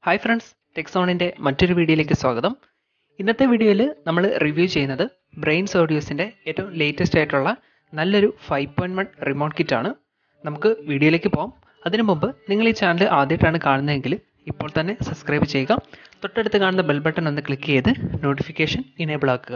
hi friends ടെക്സോണിൻ്റെ മറ്റൊരു വീഡിയോയിലേക്ക് സ്വാഗതം ഇന്നത്തെ വീഡിയോയിൽ നമ്മൾ റിവ്യൂ ചെയ്യുന്നത് ബ്രെയിൻസ് ഓഡിയോസിൻ്റെ ഏറ്റവും ലേറ്റസ്റ്റ് ആയിട്ടുള്ള നല്ലൊരു ഫൈവ് പോയിൻറ്റ് വൺ റിമോട്ട് കിറ്റാണ് നമുക്ക് വീഡിയോയിലേക്ക് പോകാം അതിനു മുമ്പ് നിങ്ങൾ ഈ ചാനൽ ആദ്യമായിട്ടാണ് കാണുന്നതെങ്കിൽ ഇപ്പോൾ തന്നെ സബ്സ്ക്രൈബ് ചെയ്യുക തൊട്ടടുത്ത് കാണുന്ന ബെൽ ബട്ടൺ ഒന്ന് ക്ലിക്ക് ചെയ്ത് നോട്ടിഫിക്കേഷൻ ഇനേബിൾ ആക്കുക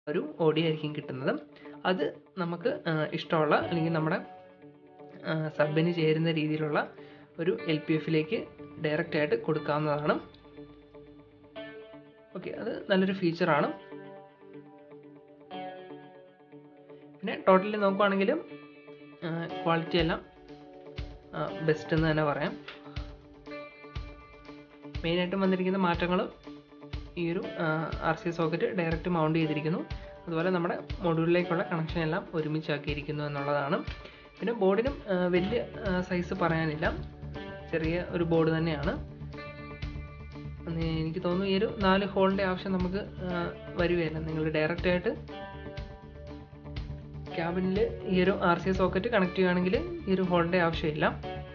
ഒരു ഓഡിയോ ആയിരിക്കും കിട്ടുന്നത് അത് നമുക്ക് ആ, ഇഷ്ടമുള്ള അല്ലെങ്കിൽ നമ്മുടെ സബിന് ചേരുന്ന രീതിയിലുള്ള ഒരു എൽ പി എഫിലേക്ക് ഡയറക്റ്റ് ആയിട്ട് കൊടുക്കാവുന്നതാണ് ഓക്കെ അത് നല്ലൊരു ഫീച്ചറാണ് പിന്നെ ടോട്ടലി നോക്കുവാണെങ്കിലും ക്വാളിറ്റി എല്ലാം ബെസ്റ്റ് എന്ന് തന്നെ പറയാം മെയിനായിട്ടും വന്നിരിക്കുന്ന മാറ്റങ്ങൾ ഈ ഒരു R C socket direct mount ചെയ്തിരിക്കുന്നു അതുപോലെ നമ്മുടെ മൊഡ്യൂളിലേക്കുള്ള കണക്ഷൻ എല്ലാം ഒരുമിച്ചാക്കിയിരിക്കുന്നു എന്നുള്ളതാണ് പിന്നെ ബോർഡിനും വലിയ സൈസ് പറയാനില്ല ചെറിയ ഒരു ബോർഡ് തന്നെയാണ് ഒന്ന് എനിക്ക് തോന്നുന്നു ഈ ഒരു നാല് ഹോളിൻ്റെ ആവശ്യം നമുക്ക് ആ, വരികയില്ല നിങ്ങൾ ഡയറക്റ്റ് ആയിട്ട് ക്യാബിനിൽ ഈ ഒരു ആർ സി സോക്കറ്റ് കണക്ട് ചെയ്യുകയാണെങ്കിൽ ഈ ഒരു ഹോളിൻ്റെ ആവശ്യമില്ല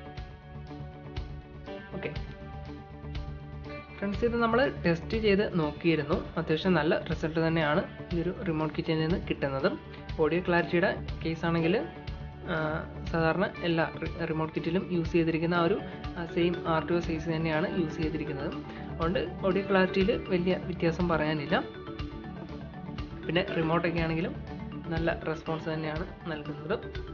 ഓക്കെ ഫ്രണ്ട്സ് ഇത് നമ്മൾ ടെസ്റ്റ് ചെയ്ത് നോക്കിയിരുന്നു അത്യാവശ്യം നല്ല റിസൾട്ട് തന്നെയാണ് ഈ ഒരു റിമോട്ട് കിറ്റിൽ നിന്ന് കിട്ടുന്നത് ഓഡിയോ ക്ലാരിറ്റിയുടെ കേസ് ആണെങ്കിൽ സാധാരണ എല്ലാ റിമോട്ട് കിറ്റിലും യൂസ് ചെയ്തിരിക്കുന്ന ആ ഒരു same R T O size തന്നെയാണ് യൂസ് ചെയ്തിരിക്കുന്നത് അതുകൊണ്ട് ഓഡിയോ ക്ലാരിറ്റിയിൽ വലിയ വ്യത്യാസം പറയാനില്ല പിന്നെ റിമോട്ടൊക്കെ ആണെങ്കിലും നല്ല റെസ്പോൺസ് തന്നെയാണ് നൽകുന്നത്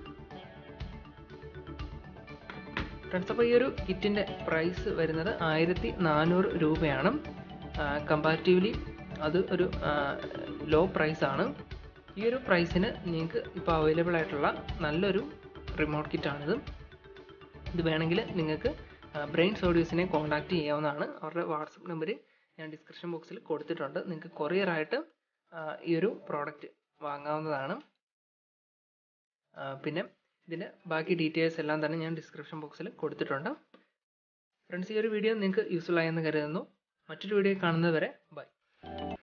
ഫ്രണ്ട്സ് അപ്പോൾ ഈ ഒരു കിറ്റിൻ്റെ പ്രൈസ് വരുന്നത് ആയിരത്തി നാനൂറ് രൂപയാണ് കമ്പാരിറ്റീവ്ലി അത് ഒരു ലോ പ്രൈസാണ് ഈ ഒരു പ്രൈസിന് നിങ്ങൾക്ക് ഇപ്പോൾ അവൈലബിൾ ആയിട്ടുള്ള നല്ലൊരു റിമോട്ട് കിറ്റാണിത് ഇത് വേണമെങ്കിൽ നിങ്ങൾക്ക് ബ്രെയിൻ സോഡ്യൂസിനെ കോൺടാക്റ്റ് ചെയ്യാവുന്നതാണ് അവരുടെ വാട്സപ്പ് നമ്പർ ഞാൻ ഡിസ്ക്രിപ്ഷൻ ബോക്സിൽ കൊടുത്തിട്ടുണ്ട് നിങ്ങൾക്ക് കൊറിയറായിട്ട് ഈ ഒരു പ്രോഡക്റ്റ് വാങ്ങാവുന്നതാണ് ആ, പിന്നെ ഇതിൻ്റെ ബാക്കി ഡീറ്റെയിൽസ് എല്ലാം തന്നെ ഞാൻ ഡിസ്ക്രിപ്ഷൻ ബോക്സിൽ കൊടുത്തിട്ടുണ്ട് ഫ്രണ്ട്സ് ഈ ഒരു വീഡിയോ നിങ്ങൾക്ക് യൂസ്ഫുൾ ആയെന്ന് കരുതുന്നു മറ്റൊരു വീഡിയോ കാണുന്നത് വരെ ബൈ